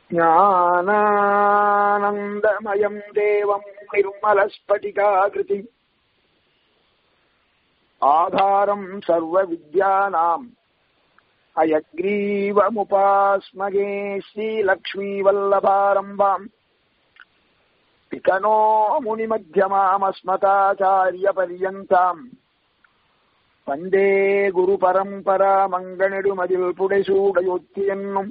ज्ञानानन्दमयम् देवम् निर्मलस्फटिकाकृति आधारम् सर्वविद्यानाम् अयग्रीवमुपास्मगे श्रीलक्ष्मीवल्लभारम्भाम् पिकनो मुनिमध्यमामस्मताचार्यपर्यन्ताम् வந்தே குரு பரம்பரா மங்கனெடுமதில் புடைசூடையொத்தி என்னும்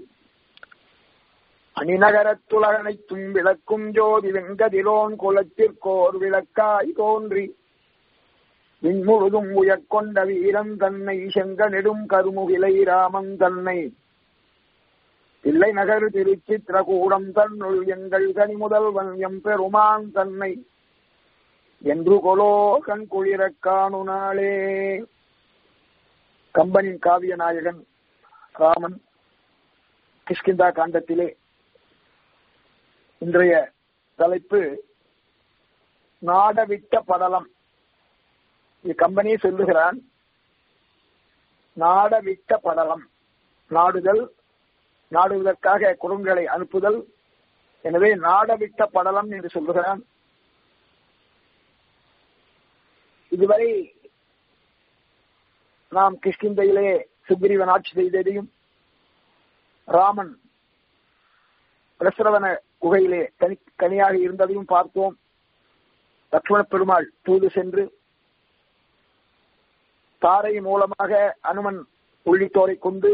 அணிநகரத்துலகனைத்தும் விளக்கும் ஜோதி வெங்கதிரோன் குலத்திற்கோர் விளக்காய் தோன்றி விண்முழுதும் உயர்கொண்ட வீரன் தன்னை செங்க நெடும் கருமுகிலை ராமன் தன்னை பிள்ளை நகர் திருச்சித்திரகூடம் தன்னுள் எங்கள் கனி முதல்வன் எம் பெருமான் தன்னை என்று கொலோ கண் குளிரக் காணு நாளே கம்பனின் காவிய நாயகன் ராமன் கிஷ்கிந்தா காண்டத்திலே இன்றைய தலைப்பு நாடவிட்ட படலம் கம்பெனி சொல்லுகிறான் நாடவிட்ட படலம் நாடுதல் நாடுவதற்காக குடும்பங்களை அனுப்புதல் எனவே நாடவிட்ட படலம் என்று சொல்லுகிறான் இதுவரை நாம் கிஷ்கிந்தையிலே சுக்ரீவன் ஆட்சி செய்ததையும் ராமன் பிரசரவன குகையிலே தனி தனியாக இருந்ததையும் பார்த்தோம் லட்சுமண பெருமாள் தூது சென்று தாரை மூலமாக அனுமன் உள்ளிட்டோரை கொண்டு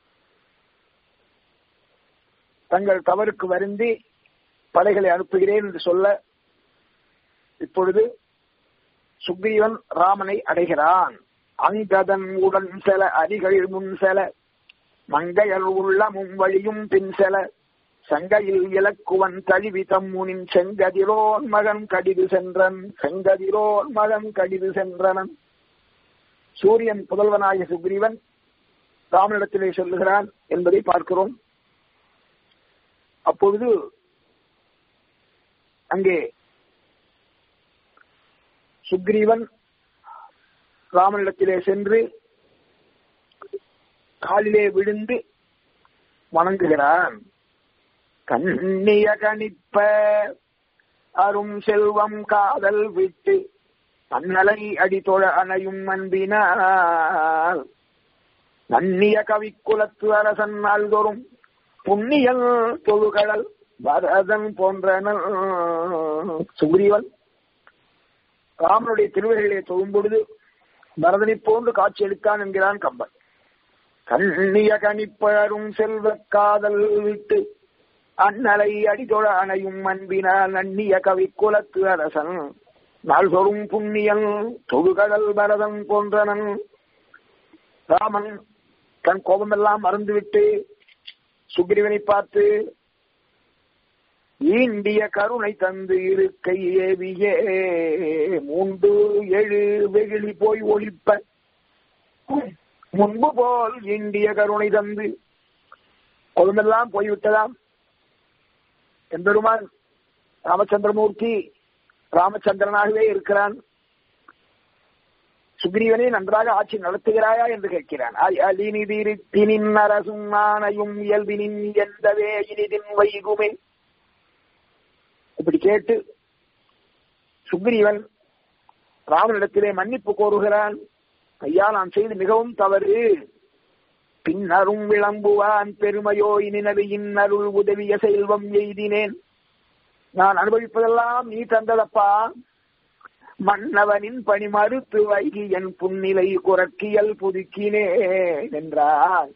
தங்கள் தவறுக்கு வருந்தி படைகளை அனுப்புகிறேன் என்று சொல்ல இப்பொழுது சுக்ரீவன் ராமனை அடைகிறான் அங்கதன் உடன் செல அடிகள் முன் செல மங்கையர் உள்ள முன்வழியும் பின் செல சங்கையில் இலக்குவன் தழுவி தம்முனின் செங்கதிரோன் மகன் கடிது சென்றன் செங்கதிரோன் மகன் கடிது சென்றனன் சூரியன் புதல்வனாகிய சுக்ரீவன் ராமனிடத்திலே சொல்லுகிறான் என்பதை பார்க்கிறோம் அப்பொழுது அங்கே சுக்ரீவன் ராமனிடத்திலே சென்று காலிலே விழுந்து வணங்குகிறான் கண்ணிய கணிப்ப அரும் செல்வம் காதல் விட்டு அண்ணலை அடித்தொழ அணையும் அன்பினால் நன்னிய கவிக்குலத்து அரசன் நாள்தோறும் புண்ணியல் தொழுகடல் பரதன் போன்றன சுக்ரீவன் ராமனுடைய திருவகைகளை தொழும் பொழுது பரதனை போன்று காட்சியளித்தான் என்கிறான் கம்பன் கண்ணிய கணிப்பரும் செல்வ காதல் விட்டு அண்ணலை அடிதொழ அணையும் அன்பினால் நன்னிய கவி குலத்து அரசன் நாள்தோறும் புண்ணியன் தொழுகடல் பரதன் போன்றனன் ராமன் தன் கோபமெல்லாம் மறந்துவிட்டு சுக்ரீவனை பார்த்து ஈண்டிய கருணை தந்து இருக்கை ஏவியே மூன்று எழு வெகுளி போய் ஒழிப்ப முன்பு போல் இந்திய கருணை தந்து கொழும்பெல்லாம் போய்விட்டதாம் எம்பெருமான் ராமச்சந்திரமூர்த்தி ராமச்சந்திரனாகவே இருக்கிறான் சுக்ரீவனை நன்றாக ஆட்சி நடத்துகிறாயா என்று கேட்கிறான் அலினிதிருத்தினின் அரசும் நாணையும் இயல்பினின் எந்தவே இனிதின் வைகுமே இப்படி கேட்டு சுக்ரீவன் ராமனிடத்திலே மன்னிப்பு கோருகிறான் ஐயா நான் செய்து மிகவும் தவறு பின்னரும் விளம்புவான் பெருமையோ இனினது இன்னருள் உதவிய செல்வம் எய்தினேன் நான் அனுபவிப்பதெல்லாம் நீ தந்ததப்பா மன்னவனின் பணி மறுத்து வைகி என் புன்னிலை குரக்கியல் புதுக்கினேன் என்றார்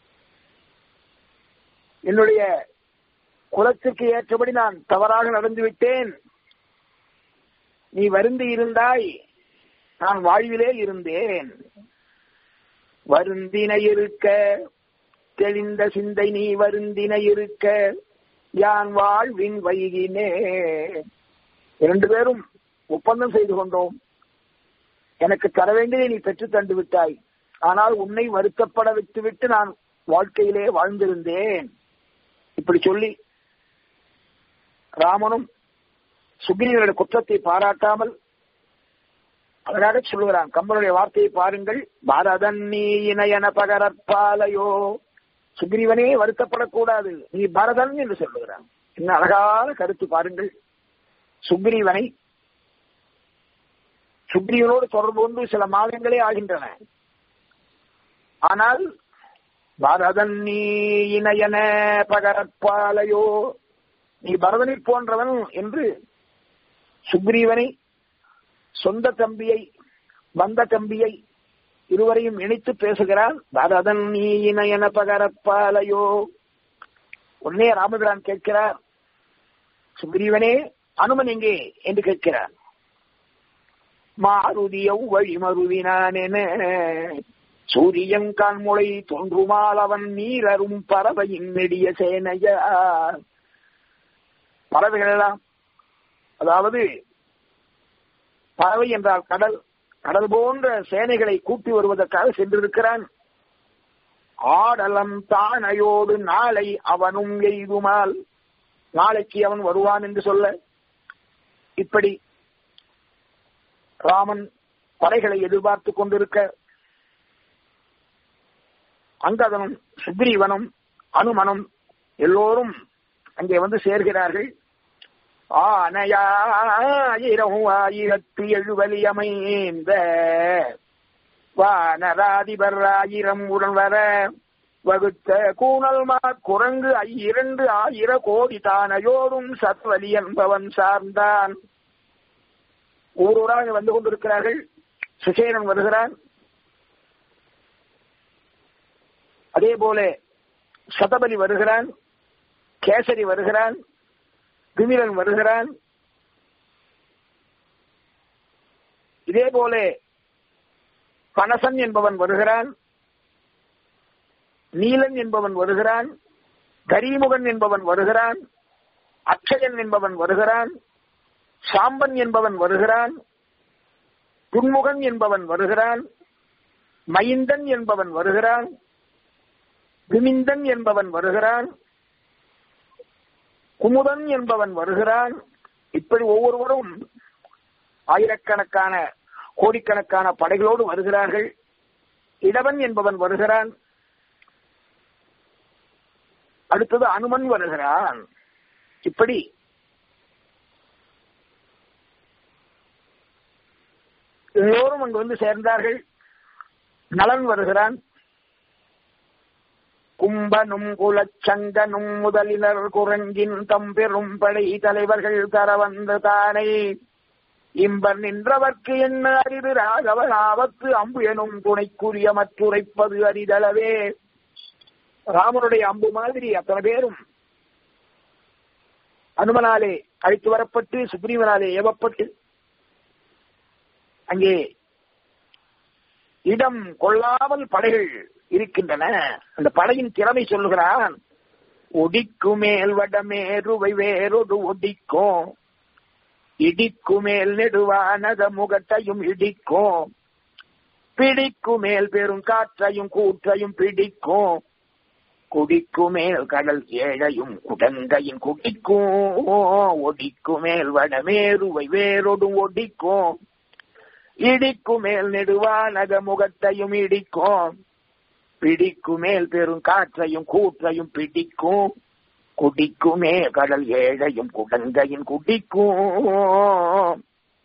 என்னுடைய குலத்திற்கு ஏற்றபடி நான் தவறாக நடந்து விட்டேன் நீ வருந்தி இருந்தாய் நான் வாழ்விலே இருந்தேன் வருந்தின இருக்க தெளிந்த சிந்தை நீ வருந்தின இருக்க யான் வாழ்வின் வைகினே இரண்டு பேரும் ஒப்பந்தம் செய்து கொண்டோம் எனக்கு தர வேண்டியதை நீ பெற்று தந்து விட்டாய் ஆனால் உன்னை வருத்தப்பட விட்டுவிட்டு நான் வாழ்க்கையிலே வாழ்ந்திருந்தேன் இப்படி சொல்லி ராமனும் சுக்ரீவனுடைய குற்றத்தை பாராட்டாமல் அழகாக சொல்லுகிறான் கம்பனுடைய வார்த்தையை பாருங்கள் பாரதன் நீ இணையன பகரற்பாலையோ சுக்ரீவனே வருத்தப்படக்கூடாது நீ பரதன் என்று சொல்லுகிறான் என்ன அழகான கருத்து பாருங்கள் சுக்ரீவனை சுக்ரீவனோடு தொடர்பு கொண்டு சில மாதங்களே ஆகின்றன ஆனால் பரதன் நீ இணையன பகரப்பாலையோ நீ பரதனை போன்றவன் என்று சுக்ரீவனை சொந்த தம்பியை வந்த தம்பியை இருவரையும் இணைத்து பேசுகிறான் பரதன் நீ இணையன பகரப்பாலையோ உடனே ராமபிரான் கேட்கிறார் சுக்ரீவனே அனுமன் எங்கே என்று கேட்கிறார் மாருதியவ் வழி மருவினான் என சூரியன் கான்முளை தோன்றுமால் அவன் நீரரும் பறவையின் நெடிய சேனைய பறவைகள் எல்லாம் அதாவது பறவை என்றால் கடல் கடல் போன்ற சேனைகளை கூட்டி வருவதற்காக சென்றிருக்கிறான் ஆடலம் தானையோடு நாளை அவனும் எய்துமால் நாளைக்கு அவன் வருவான் என்று சொல்ல இப்படி ராமன் படைகளை எதிர்பார்த்து கொண்டிருக்க அங்கதனும் சுக்ரீவனும் அனுமனும் எல்லோரும் அங்கே வந்து சேர்கிறார்கள் ஆனையாயிரம் ஆயிரத்து எழுவலி அமைந்த வானராதிபர் ஆயிரம் உடன் வர வகுத்த கூணல் மா குரங்கு இரண்டு ஆயிர கோடி தானையோடும் சத்வலி என்பவன் சார்ந்தான் ஒவ்வொருவராக வந்து கொண்டிருக்கிறார்கள் சுசேனன் வருகிறான் அதே போல சதபலி வருகிறான் கேசரி வருகிறான் திமிரன் வருகிறான் இதே போல பனசன் என்பவன் வருகிறான் நீலன் என்பவன் வருகிறான் கரிமுகன் என்பவன் வருகிறான் அக்ஷயன் என்பவன் வருகிறான் சாம்பன் என்பவன் வருகிறான் துன்முகன் என்பவன் வருகிறான் மைந்தன் என்பவன் வருகிறான் விமிந்தன் என்பவன் வருகிறான் குமுதன் என்பவன் வருகிறான் இப்படி ஒவ்வொருவரும் ஆயிரக்கணக்கான கோடிக்கணக்கான படைகளோடு வருகிறார்கள் இடவன் என்பவன் வருகிறான் அடுத்தது அனுமன் வருகிறான் இப்படி எல்லோரும் அங்கு வந்து சேர்ந்தார்கள் நலன் வருகிறான் கும்பனும் குலச்சங்கனும் முதலினர் குரங்கின் தம்பெரும் படை தலைவர்கள் தர வந்த தானே இம்பர் நின்றவர்க்கு என்ன அரிது ராகவன் ஆபத்து அம்பு எனும் துணைக்குரிய மற்றுரைப்பது அரிதளவே ராமனுடைய அம்பு மாதிரி அத்தனை பேரும் அனுமனாலே அழைத்து வரப்பட்டு சுக்ரீவனாலே ஏவப்பட்டு அங்கே இடம் கொள்ளாமல் படைகள் இருக்கின்றன அந்த படையின் திறமை சொல்லுகிறான் ஒடிக்கு மேல் வடமேருவை வேறொடு ஒடிக்கும் இடிக்கு மேல் நெடுவானத முகத்தையும் இடிக்கும் பிடிக்கு மேல் பெரும் காற்றையும் கூற்றையும் பிடிக்கும் குடிக்கு மேல் கடல் ஏழையும் குடங்கையின் குடிக்கும் ஒடிக்கு மேல் வடமேருவை வேறொடு ஒடிக்கும் இடிக்கு மேல் நெடுவானத முகத்தையும் இடிக்கும் பிடிக்கு மேல் பெரும் காற்றையும் கூற்றையும் பிடிக்கும் குடிக்குமே கடல் ஏழையும் குடங்கையின் குடிக்கும்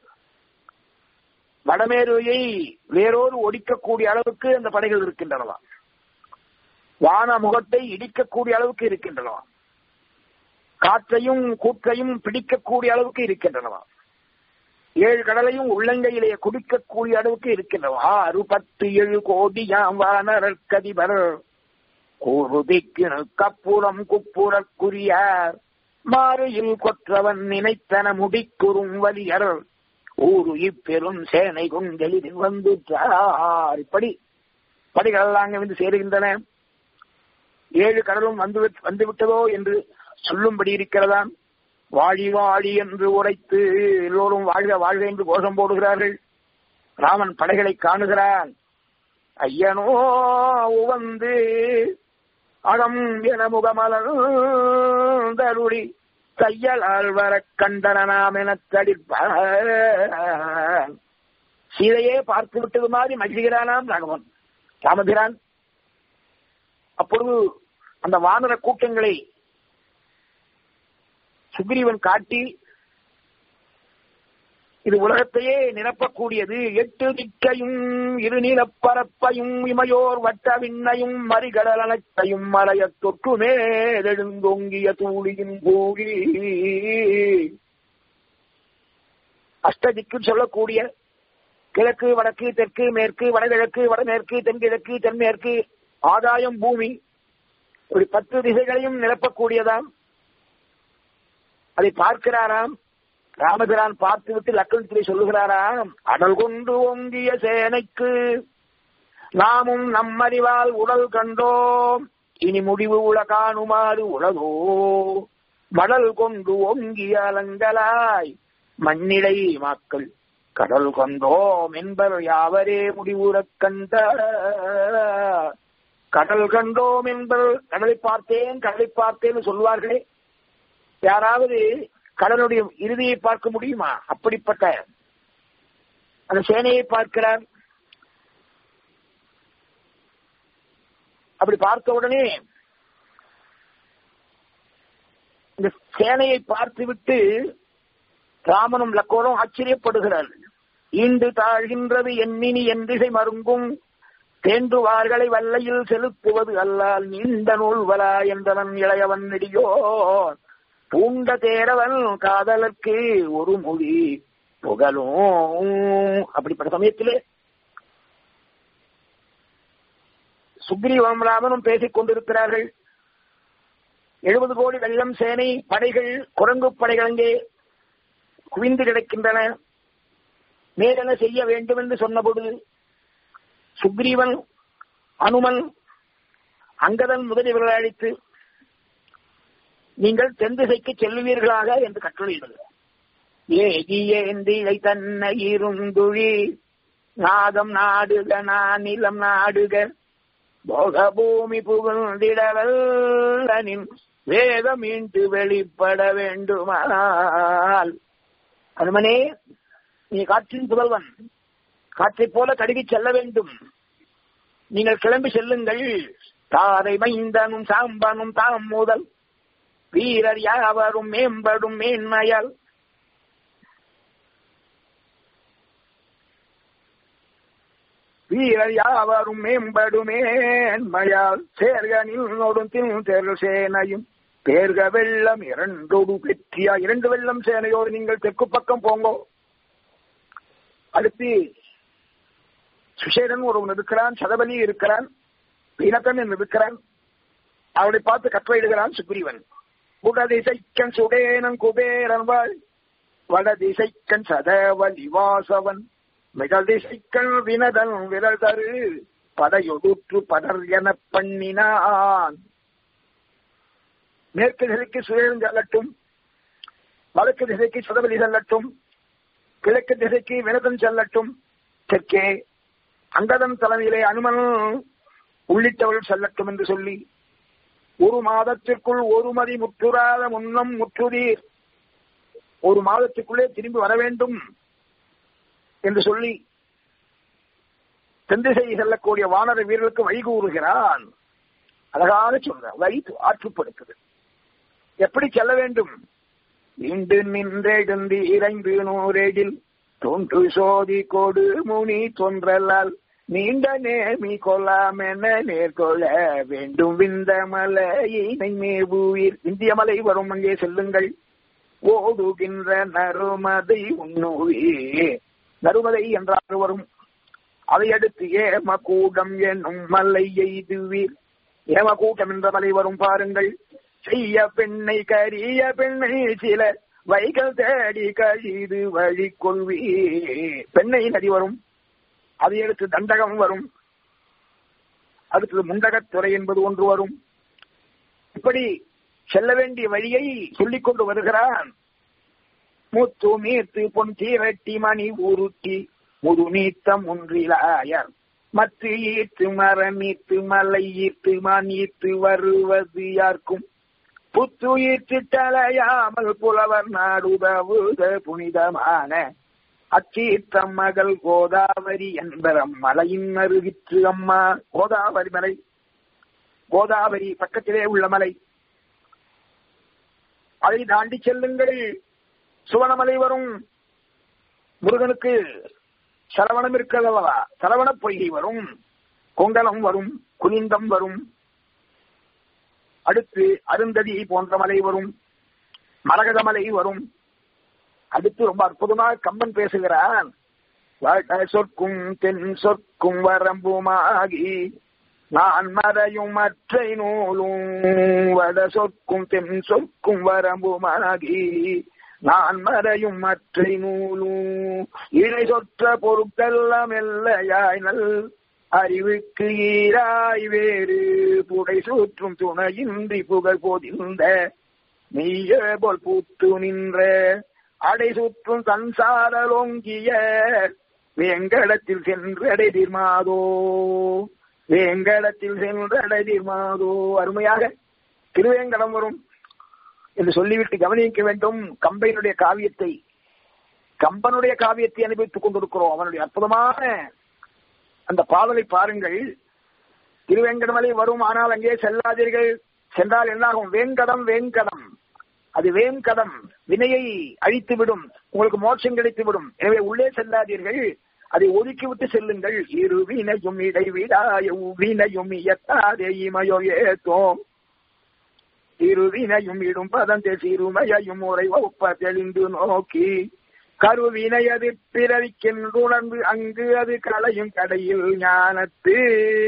வடமேருவை வேறோடு ஒடிக்கக்கூடிய அளவுக்கு அந்த படைகள் இருக்கின்றனவா வான முகத்தை இடிக்கக்கூடிய அளவுக்கு இருக்கின்றனவா காற்றையும் கூற்றையும் பிடிக்கக்கூடிய அளவுக்கு இருக்கின்றனவா ஏழு கடலையும் உள்ளங்கையிலே குடிக்கக்கூடிய அளவுக்கு இருக்கின்றன ஆறு பத்து ஏழு கோடி யாம் வானரர் கதிபர் கூறுதிக்கு கப்புறம் குப்புறக்குரியார் மாறுயில் கொற்றவன் நினைத்தன முடிக்குறும் வலியர் ஊரு இப்பெரும் சேனை கொண்டெளிதில் வந்துற்றார் இப்படி படிகள் எல்லாம் அங்கே வந்து சேருகின்றன ஏழு கடலும் வந்து வந்து விட்டதோ என்று சொல்லும்படி இருக்கிறதாம் வாழி வாழி என்று உரைத்து எல்லோரும் வாழ்க வாழ்க என்று கோஷம் போடுகிறார்கள் ராமன் படைகளை காணுகிறான் ஐயனோ உவந்து அகம் என முகமலருளி தையலால் வர கண்டனாம் என தடிப்பான் சீதையே பார்த்து விட்டது மாதிரி மகிழ்கிறானாம் ராகவன் ராமபிரான் அப்பொழுது அந்த வானர கூட்டங்களை சுக்ரீவன் காட்டி இது உலகத்தையே நிரப்பக்கூடியது எட்டு திக்கையும் இருநிலப்பரப்பையும் இமையோர் வட்ட விண்ணையும் மறிகடல் அனைத்தையும் மலைய தொற்றுமே எழுந்தோங்கிய தூளியின் கூடி அஷ்டதிக்கு சொல்லக்கூடிய கிழக்கு வடக்கு தெற்கு மேற்கு வடகிழக்கு வடமேற்கு தென்கிழக்கு தென்மேற்கு ஆதாயம் பூமி ஒரு பத்து திசைகளையும் நிரப்பக்கூடியதாம் அதை பார்க்கிறாராம் ராமபிரான் பார்த்துவிட்டு லக்கணத்திலே சொல்லுகிறாராம் அடல் கொண்டு ஓங்கிய சேனைக்கு நாமும் நம்மறிவால் உடல் கண்டோம் இனி முடிவு உல காணுமாறு உலகோ மடல் கொண்டு ஓங்கிய அலங்கலாய் மண்ணிடை மக்கள் கடல் கொண்டோம் என்பர் யாவரே முடிவுறக் கண்ட கடல் கண்டோம் என்பர் கடலை பார்த்தேன் கடலை பார்த்தேன் சொல்வார்களே யாராவது கடலுடைய இறுதியை பார்க்க முடியுமா அப்படிப்பட்ட அந்த சேனையை பார்க்கிறார் அப்படி பார்த்த உடனே இந்த சேனையை பார்த்துவிட்டு ராமனும் லக்கோனும் ஆச்சரியப்படுகிறார்கள் ஈண்டு தாழ்கின்றது எண்ணினி என்றிசை மருங்கும் தேண்டுவார்களை வல்லையில் செலுத்துவது அல்லால் நீண்ட நூல்வலா என்றவன் இளையவன் நெடியோ பூண்ட தேரவன் காதலர்க்கு ஒரு மொழி புகழும் அப்படிப்பட்ட சமயத்திலே சுக்ரீவம் ராமனும் பேசிக் கொண்டிருக்கிறார்கள் எழுபது கோடி வெள்ளம் சேனை படைகள் குரங்கு படைகள் அங்கே குவிந்து கிடக்கின்றன மேலென செய்ய வேண்டும் என்று சொன்னபொழுது சுக்ரீவன் அனுமன் அங்கதன் முதலியவர்களை அழைத்து நீங்கள் தென் திசைக்கு செல்லுவீர்களாக என்று கட்டளையிடுகிறார் ஏகியேந்திழை தன்னை இருந்துழி நாகம் நாடுக நானிலம் நாடுக போக பூமி புகழ்ந்திடவல்லனின் வேதம் மீண்டு வெளிப்பட வேண்டுமானால் அனுமனே நீ காற்றின் புதல்வன் காற்றைப் போல கடுகி செல்ல வேண்டும் நீங்கள் கிளம்பி செல்லுங்கள் தாரை மைந்தனும் சாம்பனும் தாம் முதல் வீரர் யாவரும் மேம்படும் மேன்மையால் வீரர் யாவரும் மேம்படுமேன்மையால் சேர்கனில் நொடுத்தில் தெரு சேனையும் பேர்க வெள்ளம் இரண்டோடு பெற்றியா இரண்டு வெள்ளம் சேனையோடு நீங்கள் தெற்கு பக்கம் போங்கோ அடுத்து சுஷேரன் ஒருவன் இருக்கிறான் சதபலி இருக்கிறான் பீனக்கன் இருக்கிறான் அவனை பார்த்து கட்டளையிடுகிறான் சுக்ரீவன் குடதிசைக்கன் சுடேனன் குபேரன் வாழ் வடதிசைக்கன் சதவலி வாசவன் மிகல் திசைக்கன் வினதன் விரல் தரு படையொடுற்று படர் என பண்ணினான் மேற்கு திசைக்கு சுழலும் செல்லட்டும் வடக்கு திசைக்கு சுதபலி செல்லட்டும் கிழக்கு திசைக்கு வினதன் செல்லட்டும் தெற்கே அங்கதன் தலைமையிலே அனுமன் உள்ளிட்டவள் செல்லட்டும் என்று சொல்லி ஒரு மாதத்திற்குள் ஒரு மதி முற்றுறாத முன்னம் முற்றுதீர் ஒரு மாதத்துக்குள்ளே திரும்பி வர வேண்டும் என்று சொல்லி தென்திசை செல்லக்கூடிய வானர வீரர்களுக்கு வழி கூறுகிறான் அழகாக சொல்ற வழி ஆற்றுப்படுத்துது எப்படி செல்ல வேண்டும் இன்று நின்றெழுந்து இறைந்து நூறேடில் தோன்று சோதி கொடு முனி தோன்றலால் நீண்ட நேமி கொல்லாமென நேர்கொள்ள வேண்டும் விந்த மலையினை மேவுவீர் இந்திய மலை வரும் அங்கே செல்லுங்கள் ஓடுகின்ற நறுமதை உண்ணுவீர் நறுமதை என்றார் வரும் அதையடுத்து ஏமகூடம் என்னும் மலை எய்துவீர் ஏமகூட்டம் என்ற மலை வரும் பாருங்கள் செய்ய பெண்ணை கரிய பெண்ணை சில வைகள் தேடி கழிது வழி கொள்வி பெண்ணை நதி வரும் அதை அடுத்து தண்டகம் வரும் அடுத்தது முண்டகத்துறை என்பது ஒன்று வரும் இப்படி செல்ல வேண்டிய வழியை சொல்லிக் கொண்டு வருகிறான் மூத்து மீத்து பொன் தீரட்டி மணி உருட்டி முது நீத்தம் ஒன்றிலாயர் மத்து ஈர்த்து மரம் ஈர்த்து மலை ஈர்த்து மான் ஈர்த்து வருவது யாருக்கும் புத்துயிர்த்து தலையாமல் புலவர் நாடுதவுத புனிதமான அச்சீர்த்தம் மகள் கோதாவரி என்பரம் மலையின் அருகிற்று அம்மா கோதாவரி மலை கோதாவரி பக்கத்திலே உள்ள மலை அதை தாண்டி செல்லுங்கள் சுவனமலை வரும் முருகனுக்கு சரவணம் இருக்கிறதல்லவா சரவண பொய்கை வரும் கொங்கலம் வரும் குனிந்தம் வரும் அடுத்து அருந்ததி போன்ற மலை வரும் மரகத மலை வரும் அடுத்து ரொம்ப அற்புதமாக கம்பன் பேசுகிறான் வட சொற்கும் தென் சொற்கும் வரம்புமாகி நான் மறையும் மற்றை நூலும் வட சொற்கும் தென் சொற்கும் வரம்புமாகி நான் மறையும் மற்றை நூலும் இணை சொற்ற பொருட்கெல்லாம் எல்லையாய் நல் அறிவுக்கு ஈராய் வேறு புடை சுற்றும் துணையின்றி புகழ் போதிந்த மெய்ய போல் பூத்து நின்ற அடை சுற்றும் சன்சாரலோங்கிய வேங்கடத்தில் சென்றடைதிர் மாதோ வேங்கடத்தில் சென்றடைதிர் மாதோ அருமையாக திருவேங்கடம் வரும் என்று சொல்லிவிட்டு கவனிக்க வேண்டும் கம்பையினுடைய காவியத்தை கம்பனுடைய காவியத்தை அனுபவித்துக் கொண்டிருக்கிறோம் அவனுடைய அற்புதமான அந்த பாடலை பாருங்கள் திருவேங்கடமலை வரும் ஆனால் அங்கே செல்லாதீர்கள் சென்றால் என்னாகும் வேங்கடம் வேங்கடம் அது வேங்கடம் வினையை அழித்து விடும் உங்களுக்கு மோட்சம் கிடைத்து விடும் எனவே உள்ளே செல்லாதீர்கள் அதை ஒதுக்கிவிட்டு செல்லுங்கள் இரு வினையும் இடைவிடாய வினையும் இயத்தாதே இமையோ ஏத்தோம் திருவினையும் இடும் பதந்தே சிறுமையையும் உரை ஒப்ப தெளிந்து நோக்கி கருவினையது பிறவிக்கென்றுணர்ந்து அங்கு அது களையும் கடையில் ஞானத்து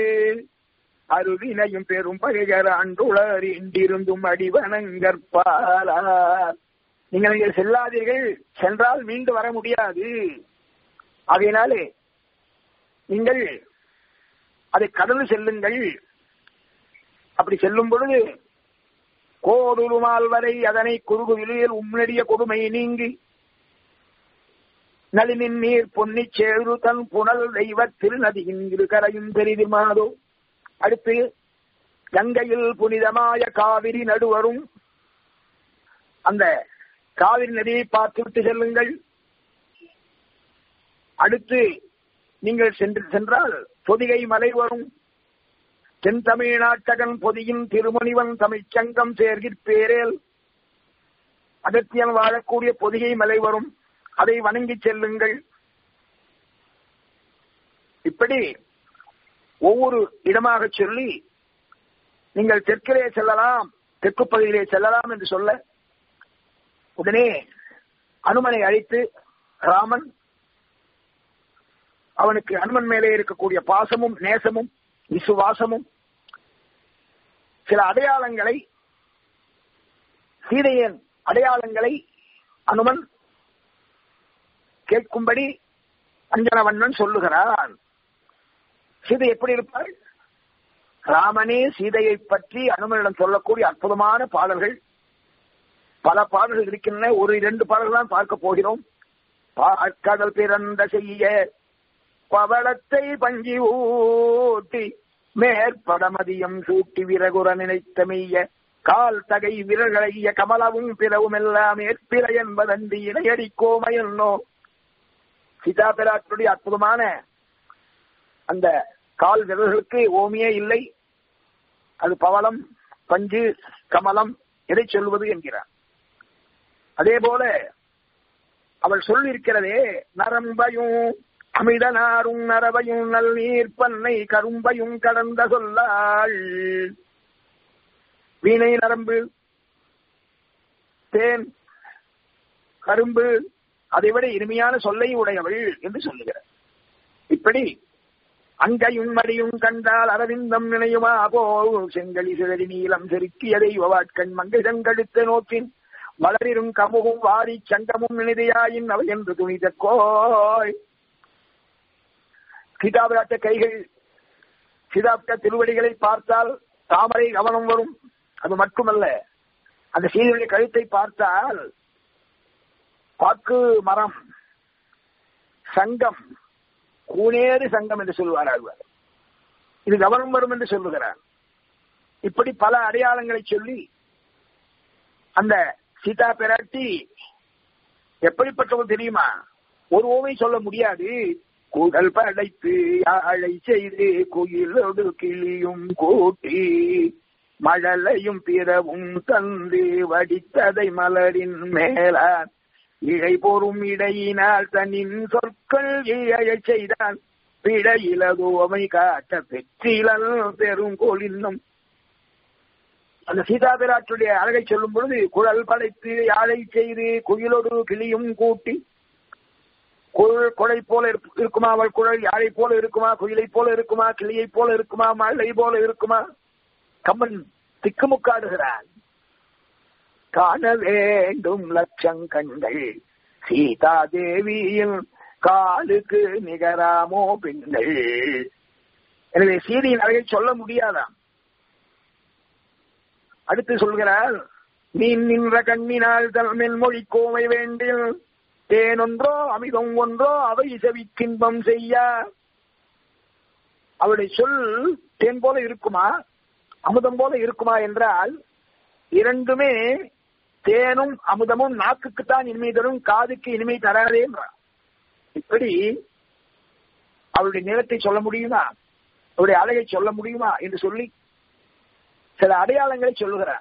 அருவினையும் பெரும் பகைகர் அன்றுளர் இன்றிருந்தும் அடிவனங்கற்பாலார் நீங்கள் இங்கே செல்லாதீர்கள் சென்றால் மீண்டு வர முடியாது ஆகையினாலே நீங்கள் அதை கடந்து செல்லுங்கள் அப்படி செல்லும் பொழுது கோடுருமால் வரை அதனை குறுகுவிலில் உம்னடிய கொடுமை நீங்கி நளினின் நீர் பொன்னி சேரு தன் புனல் தெய்வ திருநதியின் இரு கரையும் பெரிதுமாதோ அடுத்து கங்கையில் புனிதமாய காவிரி நடுவரும் அந்த காவிரி நதியை பார்த்துவிட்டு செல்லுங்கள் அடுத்து நீங்கள் சென்று சென்றால் பொதிகை மலை வரும் தென் தமிழ்நாட்டகன் பொதியின் திருமணிவன் தமிழ்ச்சங்கம் சேர்கிற்பேரேல் அகத்தியன் வாழக்கூடிய பொதிகை மலை வரும் அதை வணங்கி செல்லுங்கள் இப்படி ஒவ்வொரு இடமாக சொல்லி நீங்கள் தெற்கிலே செல்லலாம் தெற்கு பகுதியிலே செல்லலாம் என்று சொல்ல உடனே அனுமனை அழைத்து ராமன் அவனுக்கு அனுமன் மேலே இருக்கக்கூடிய பாசமும் நேசமும் விசுவாசமும் சில அடையாளங்களை சீதையின் அடையாளங்களை அனுமன் கேட்கும்படி அஞ்சனவண்ணன் சொல்லுகிறான் சீதை எப்படி இருப்பாள் ராமனே சீதையை பற்றி அனுமனிடம் சொல்லக்கூடிய அற்புதமான பாடல்கள் பல பாடல்கள் இருக்கின்றன ஒரு இரண்டு பாடல்கள் தான் பார்க்க போகிறோம் கடல் பிறந்த செய்ய பவளத்தை பஞ்சி ஊட்டி மேற்படமதியம் சூட்டி விறகுற நினைத்த மெய்ய கால் தகை விரல்களைய கமலவும் பிறவும் எல்லாம் ஏற்பிற என்பதன்றி இணையடிக்கோமையன்னோ சீதா பிராட்டுடைய அற்புதமான அந்த கால் விரல்களுக்கு ஓமியே இல்லை அது பவளம் பஞ்சு கமலம் எதை சொல்வது என்கிறார் அதே போல அவள் சொல்லிருக்கிறதே நரம்பையும் அமிதனாரும் நரவையும் நல் நீர் பண்ணை கரும்பையும் கடந்த சொல்லாள் வீணை நரம்பு தேன் கரும்பு அதைவிட இனிமையான சொல்லை உடையவள் என்று சொல்லுகிறார் இப்படி அங்கையும் மடியும் கண்டால் அரவிந்தம் நினையுமா போ செங்கலி சிதறி நீளம் செருக்கிய தெய்வ வாட்கண் மங்கை செங்கடுத்த நோக்கின் மலரிரும் கமுகும் வாரி சங்கமும் நினைதையாயின் அவை என்று துணித கோய் சீதாபிராட்ட கைகள் சீதாபிராட்ட திருவடிகளை பார்த்தால் தாமரை கவனம் வரும் அது மட்டுமல்ல அந்த சீதையுடைய கழுத்தை பார்த்தால் பாக்கு மரம் சங்கம் கூனேறு சங்கம் என்று சொல்வார் ஆழ்வார் இது கவனம் வரும் என்று சொல்லுகிறார் இப்படி பல அடையாளங்களை சொல்லி அந்த சீதா பிராட்டி எப்படிப்பட்டவள் தெரியுமா ஒரு ஓமை சொல்ல முடியாது குடல் படைத்து யாழை செய்து குயிலோடு கிளியும் கூட்டி மழலையும் பிறவும் தந்து வடித்ததை மலரின் மேலான் இழை பொறும் இடையினால் தன்னின் சொற்கள் இழையச் செய்தான் பிழையிலதுவமை காட்ட பெற்றிலல் பெருங்கோலின்னும் அந்த சீதா பிராட்டுடைய அழகை சொல்லும் பொழுது குழல் படைத்து யாழை செய்து குயிலோடு கிளியும் கூட்டி குழல் குழை போல இருக்குமா அவள் குழல் யாழை போல இருக்குமா குயிலை போல இருக்குமா கிளியை போல இருக்குமா மழை போல இருக்குமா கம்மன் திக்குமுக்காடுகிறான் காண வேண்டும் லட்சங்கண்கள் சீதா தேவியின் காலுக்கு நிகராமோ பெண்கள் எனவே சீதையின் அழகை சொல்ல முடியாதாம் அடுத்து சொல்கிறார் நீ நின்ற கண்ணினால் தன்மென் மொழி கோமை வேண்டில் தேனொன்றோ அமிதம் ஒன்றோ அவை செவிக்கின்பம் செய்ய அவருடைய சொல் தேன் போல இருக்குமா அமுதம் போல இருக்குமா என்றால் இரண்டுமே தேனும் அமுதமும் நாக்குக்குத்தான் இனிமை தரும் காதுக்கு இனிமை தராதே என்றார் இப்படி அவருடைய நிலத்தை சொல்ல முடியுமா அவருடைய அழகை சொல்ல முடியுமா என்று சொல்லி சில அடையாளங்களை சொல்லுகிறார்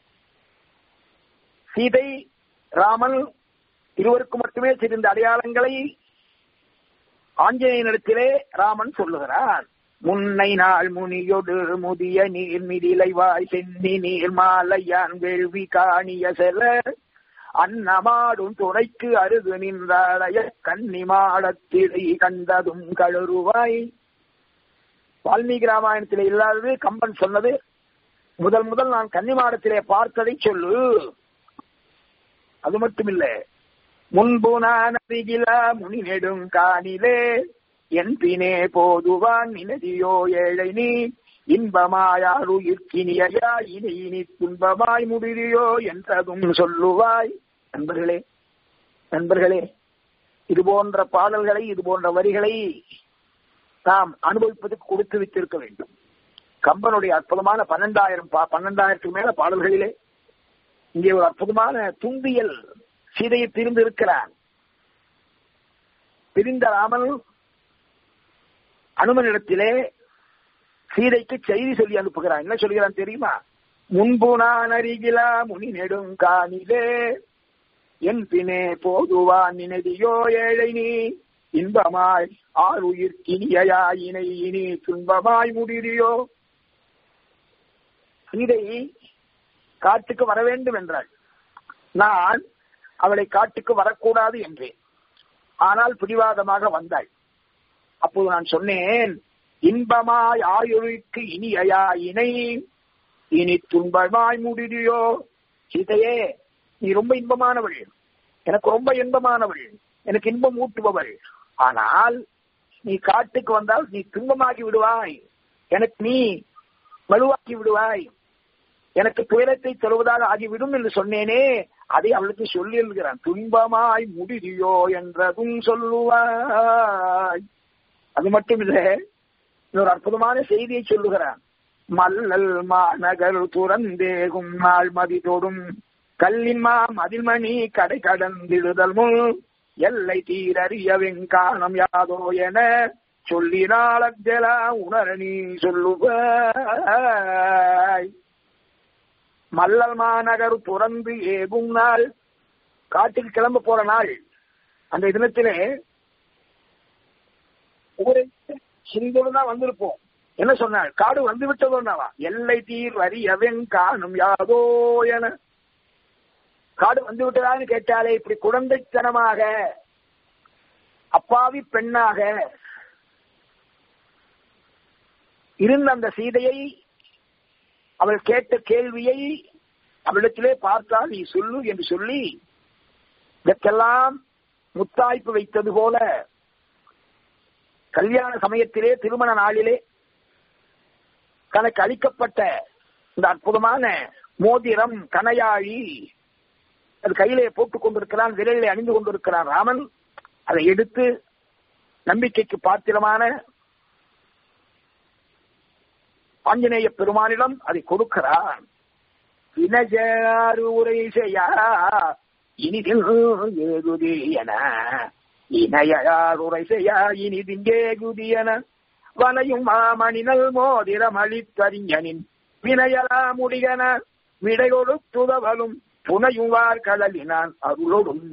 சீதை ராமன் இருவருக்கும் மட்டுமே தெரிந்த அடையாளங்களை ஆஞ்சநேயனிடத்திலே ராமன் சொல்லுகிறார் முன்னை நாள் முனியொடு முதிய நீர் மிதிலைவாய் சென்னி நீர் மாலையான் வேள்வி காணிய செல அன்னமாடும் துறைக்கு அருகு நின்றாடைய கன்னி மாடத்திடை கண்டதும் கழுருவாய் வால்மீகி ராமாயணத்திலே இல்லாதது கம்பன் சொன்னது முதல் முதல் நான் கன்னிமாடத்திலே பார்த்ததை சொல்லு அது மட்டுமில்ல முன்பு நான் அருகிலா முனி நெடும் காணிலே என் பினே போதுவான் நினதியோ ஏழை நீ இன்பமாயார் உயிர்க்கினியா இனி இனி துன்பமாய் முடிவியோ என்றதும் சொல்லுவாய் நண்பர்களே நண்பர்களே இது போன்ற பாடல்களை இது போன்ற வரிகளை நாம் அனுபவிப்பதற்கு கொடுத்து வைத்திருக்க வேண்டும் கம்பனுடைய அற்புதமான பன்னெண்டாயிரம் பன்னெண்டாயிரத்துக்கு மேல பாடல்களிலே இங்கே ஒரு அற்புதமான தும்பியல் சீதையை பிரிந்து இருக்கிறான் பிரிந்த ராமன் அனுமனிடத்திலே சீதைக்கு செய்தி சொல்லி அனுப்புகிறான் என்ன சொல்கிறான் தெரியுமா முன்பு நான் அருகிலா முனி நெடுங்கானிலே என் பினே போதுவான் நினதியோ ஏழை நீ இன்பமாய் ஆறு உயிர் இனியா இணை இனி துன்பமாய் முடியோ சீதை காட்டுக்கு வர வேண்டும் என்றாள் நான் அவளை காட்டுக்கு வரக்கூடாது என்றேன் ஆனால் பிடிவாதமாக வந்தாள் அப்போது நான் சொன்னேன் இன்பமாய் ஆயுளுக்கு இனியா இணை இனி துன்பமாய் முடியோ சீதையே நீ ரொம்ப இன்பமானவள் எனக்கு ரொம்ப இன்பமானவள் எனக்கு இன்பம் ஊட்டுபவள் ஆனால் நீ காட்டுக்கு வந்தால் நீ துன்பமாகி விடுவாய் எனக்கு நீ வலுவாக்கி விடுவாய் எனக்கு துயரத்தை தருவதாக ஆகிவிடும் என்று சொன்னேனே அதை அவளுக்கு சொல்லி எழுகிறான் துன்பமாய் முடியோ என்றதும் சொல்லுவாய் அது மட்டும் இல்ல இன்னொரு அற்புதமான செய்தியை சொல்லுகிறான் மல்லல் மாநகர் துறந்தேகும் நாள் மதிதோடும் கல்லின்மா மதில்மணி கடை கடந்திடுதல் முன் எல்லை தீரறிய வெங்கானம் யாதோ என சொல்லினால் அஜலா உணர நீ சொல்லுவாய் மல்லல் மாநகர் துறந்து ஏகும் நாள் காட்டில் கிளம்ப போற நாள் அந்த தினத்திலே ஊரை சிறிதோடு தான் வந்திருப்போம் என்ன சொன்னாள் காடு வந்து விட்டதோன்னாவா எல்லை தீர் வரியவன் காணும் யாதோ என காடு வந்து விட்டதான்னு கேட்டாலே இப்படி குழந்தைத்தனமாக அப்பாவி பெண்ணாக இருந்த அந்த சீதையை அவள் கேட்ட கேள்வியை அவளிடத்திலே பார்த்தால் நீ சொல்லு என்று சொல்லி இதற்கெல்லாம் முத்தாய்ப்பு வைத்தது போல கல்யாண சமயத்திலே திருமண நாளிலே தனக்கு அளிக்கப்பட்ட இந்த அற்புதமான மோதிரம் கனையாழி அது கையிலே போட்டுக் கொண்டிருக்கிறான் விரலிலே அணிந்து கொண்டிருக்கிறான் ராமன் அதை எடுத்து நம்பிக்கைக்கு பாத்திரமான ஆஞ்சநேய பெருமானிடம் அதை கொடுக்கிறான் இனஜாறு உரை செய்யா இனிதில் ஏதுதே என இணையார் உரைசையா இனிதிங்கே குதியன வலையும் மாமணினல் மோதிரம் அளித்தறிஞனின் வினையலா முடிகன விடை கொடுத்துதவலும் புனையுவார் கடலினான் அருளொடும்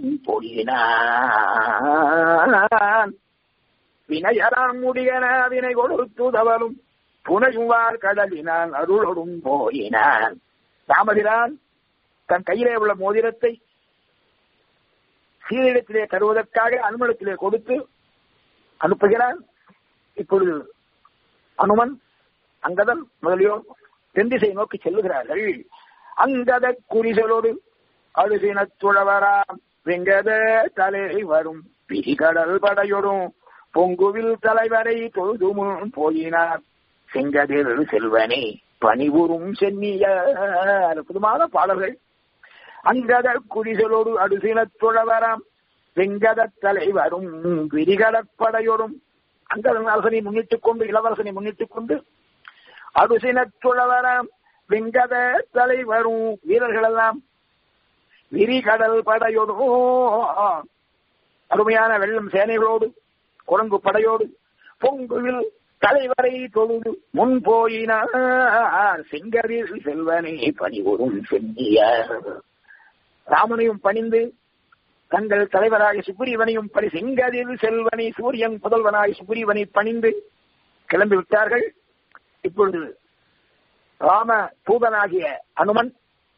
பொழியினான் வினையலாம் முடிகன வினை கொடுத்துதவலும் புனையுவார் கடலினான் அருளொடும் போயினான் ராமபிரான் தன் கையிலே உள்ள மோதிரத்தை சீரிடத்திலே தருவதற்காக அனுமனத்திலே கொடுத்து அனுப்புகிறான் இப்பொழுது அனுமன் அங்கதன் முதலியோர் தென்திசை நோக்கி செல்லுகிறார்கள் அங்கத குறிசலோடு அழுசினத்துழவராம் வெங்கத தலை வரும் பிரிகடல் படையொடும் பொங்குவில் தலைவரை தொழுது முன் போயினார் செங்கதிர் செல்வனே பணிபுரும் சென்னிய அற்புதமான பாடல்கள் அங்கத குறிசலோடு அடுசினத்துழவராம் வெங்கத தலைவரும் விரிகடற்படையோடும் அங்கதன் அரசனை முன்னிட்டுக் கொண்டு இளவரசனை முன்னிட்டுக் கொண்டு அடுசினத்துழவராம் வெங்கத தலைவரும் வீரர்கள் எல்லாம் விரிகடல் படையோடும் அருமையான வெள்ளம் சேனைகளோடு குரங்கு படையோடு பொங்குவில் தலைவரை தொழுது முன் போயினார் செங்கரில் செல்வனே பணிவரும் சென்னியார் ராமனையும் பணிந்து தங்கள் தலைவராக சுக்ரீவனையும் பணி செங்கதில் செல்வனை சூரியன் புதல்வனாய் சுக்ரீவனை பணிந்து கிளம்பி விட்டார்கள் இப்பொழுது ராம தூதனாகிய அனுமன்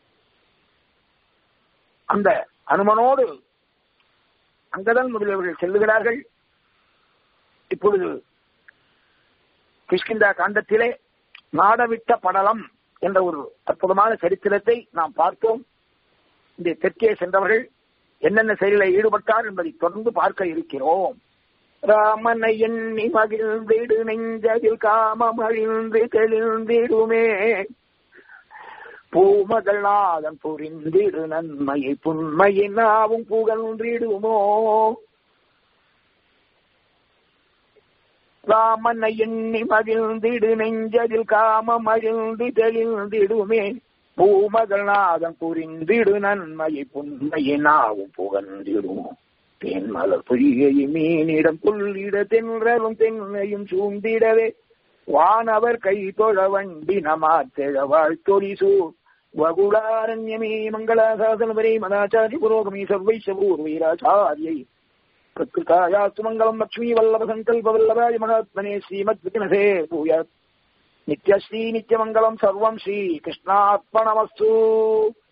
அந்த அனுமனோடு அங்கதான் முதலியவர்கள் செல்லுகிறார்கள் இப்பொழுது கிஷ்கிந்தா காண்டத்திலே நாடவிட்ட படலம் என்ற ஒரு அற்புதமான சரித்திரத்தை நாம் பார்த்தோம் இந்த தெற்கே சென்றவர்கள் என்னென்ன செயலில் ஈடுபட்டார் என்பதை தொடர்ந்து பார்க்க இருக்கிறோம் ராமனை எண்ணி மகிழ்ந்திடு நெஞ்சதில் காமம் அழிந்து தெளிந்திடுமே பூமகள் நாதன் புரிந்திடு நன்மையை புண்மையின் நாவும் புகழ்ந்திடுமோ ராமனை எண்ணி மகிழ்ந்திடு நெஞ்சதில் காமம் அழிந்து தெளிந்திடுமே பூமகள் நாதம் புரிந்திடு நன்மையை புண்மையை நாவும் புகழ்ந்திடுமோ தேன்மலர் பொய்யை மீனிடம் புள்ளிட தென்றலும் தென்னையும் சூழ்ந்திடவே வானவர் கை தொழ வண்டி நமாத்தெழ வாழ்த்தொழிசூ வகுடாரண்யமே மங்களாசாசனவரே மதாச்சாரிய புரோகமி சர்வைஷ பூர்வீராச்சாரியை பிரகிருதாயாஸ்து மங்களம் லக்ஷ்மீ வல்லப சங்கல்ப வல்லபாய மகாத்மனே ஸ்ரீமத் விக்னசே பூயாத் நித்யஸ்ரீ நித்யமங்கலம் சர்வம் ஸ்ரீ கிருஷ்ணார்ப்பணமஸ்து